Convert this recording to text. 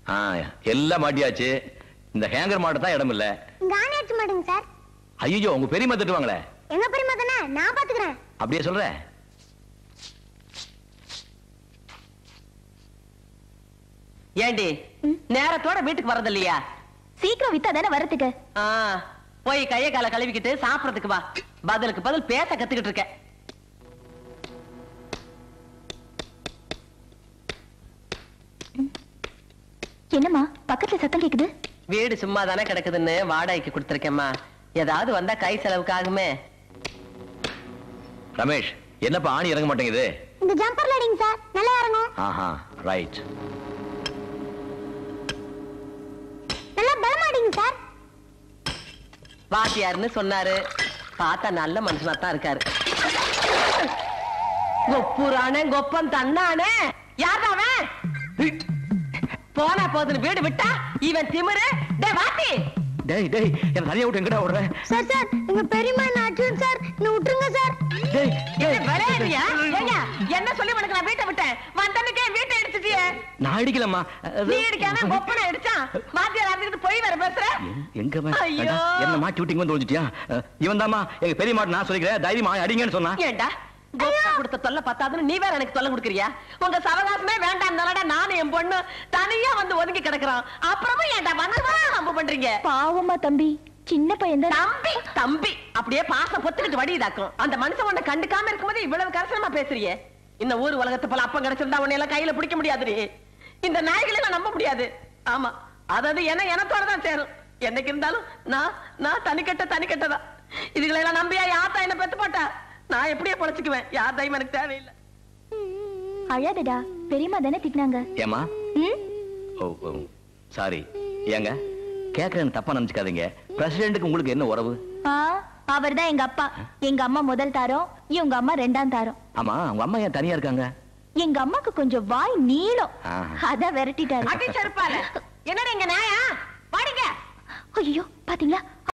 ஆ எல்லாம் மாட்டியாச்சு இந்த ஹேங்கர் மாட்ட தான் இடம் இல்ல இங்க ஆணி அடிச்சு மாட்டுங்க சார் ஐயோ உங்க பெரியம்மா திட்டுவாங்களே எங்க பெரியமா தானே நான் பாத்துக்கிறேன் அப்படியே சொல்ற ஏண்டி நேரத்தோட வீட்டுக்கு வரது இல்லையா சீக்கிரம் வித்தா தானே வரதுக்கு ஆ, போய் கைய கால கழுவிக்கிட்டு சாப்பிடறதுக்கு வா பதிலுக்கு பதில் பேச கத்துக்கிட்டு இருக்க என்னம்மா பக்கத்துல சத்தம் கேக்குது வீடு சும்மா தானே கிடக்குதுன்னு வாடகைக்கு கொடுத்துருக்கேம்மா ஏதாவது வந்தா கை செலவுக்கு ஆகுமே ரமேஷ் என்னப்பா ஆணி இறங்க மாட்டேங்குது இந்த ஜம்பர்ல அடிங்க சார் நல்லா இறங்கும் ஆஹா ரைட் நல்லா பலமா அடிங்க சார் வாத்தியாருன்னு சொன்னாரு பார்த்தா நல்ல மனுஷனா தான் இருக்காரு கொப்புரானே கொப்பம் தன்னானே யார்டா அவன் போனா போதுன்னு வீடு விட்டா இவன் திமிரு டே வாத்தி டேய் டேய் என்ன தனியா விட்டு எங்கடா ஓடுற சார் சார் எங்க பெரியமா என்ன அடிச்சு சார் என்ன விட்டுருங்க சார் டேய் என்ன விளையாடுறியா ஏய்யா, என்ன சொல்லி உனக்கு நான் வீட்டை விட்டேன் வந்தனுக்கே வீட்டை எடுத்துட்டியே நான் அடிக்கலம்மா நீ அடிக்காம கொப்பனை அடிச்சான் வாத்தியார் அறிஞ்சிட்டு போய் வர பேசுற எங்க அவன்? ஐயோ. ஏண்டா, என்ன மாட்டி விட்டு வந்து ஒழிச்சிட்டியா இவன் தாமா எங்க பெரிய மாட்டு நான் சொல்லிக்கிறேன் தைரியமா அடிங்கன்னு சொன்னா ஏண்டா கொப்பை கொடுத்த தொல்லை பத்தாதுன்னு நீ வேற எனக்கு தொல்லை கொடுக்குறியா உங்க சவகாசமே வேண்டாம் நானும் என் பொண்ணு தனியா வந்து ஒதுங்கி கிடக்குறான் அப்புறமும் ஏன்டா வந்து நம்ப பண்றீங்க பாவமா தம்பி சின்ன பையன் தம்பி தம்பி அப்படியே பாசம் பொத்துக்கிட்டு வடிதாக்கும் அந்த மனுஷன் உன்னை கண்டுக்காம இருக்கும்போது இவ்வளவு கரசனமா பேசுறியே இந்த ஊர் உலகத்து போல அப்பம் கிடைச்சிருந்தா உன்னை எல்லாம் கையில பிடிக்க முடியாதுடி இந்த நாய்களை எல்லாம் நம்ப முடியாது ஆமா அதாவது என்ன எனத்தோட தான் சேரும் என்னைக்கு இருந்தாலும் நான் நான் தனிக்கட்ட தனிக்கட்டதான் இதுகளை எல்லாம் நம்பியா யாத்தா என்ன பெத்து போட்டா நான் எப்படியே பொழைச்சுக்குவேன் யார் தையம் எனக்கு தேவையில்லை அழாதடா பெரியமா தானே திட்டினாங்க ஏமா ம் ஓ சாரி ஏங்க கேக்குறேன்னு தப்பா நினைச்சுக்காதீங்க பிரசிடென்ட்டுக்கு உங்களுக்கு என்ன உறவு அவர் தான் எங்க அப்பா எங்க அம்மா முதல் தாரம் இவங்க அம்மா ரெண்டாம் தாரம் ஆமா உங்க அம்மா ஏன் தனியா இருக்காங்க எங்க அம்மாக்கு கொஞ்சம் வாய் நீளம் ஆ. அதான் விரட்டிட்டாரு அடி செருப்பால என்னடா இங்க நாயா பாடிங்க ஐயோ பாத்தீங்களா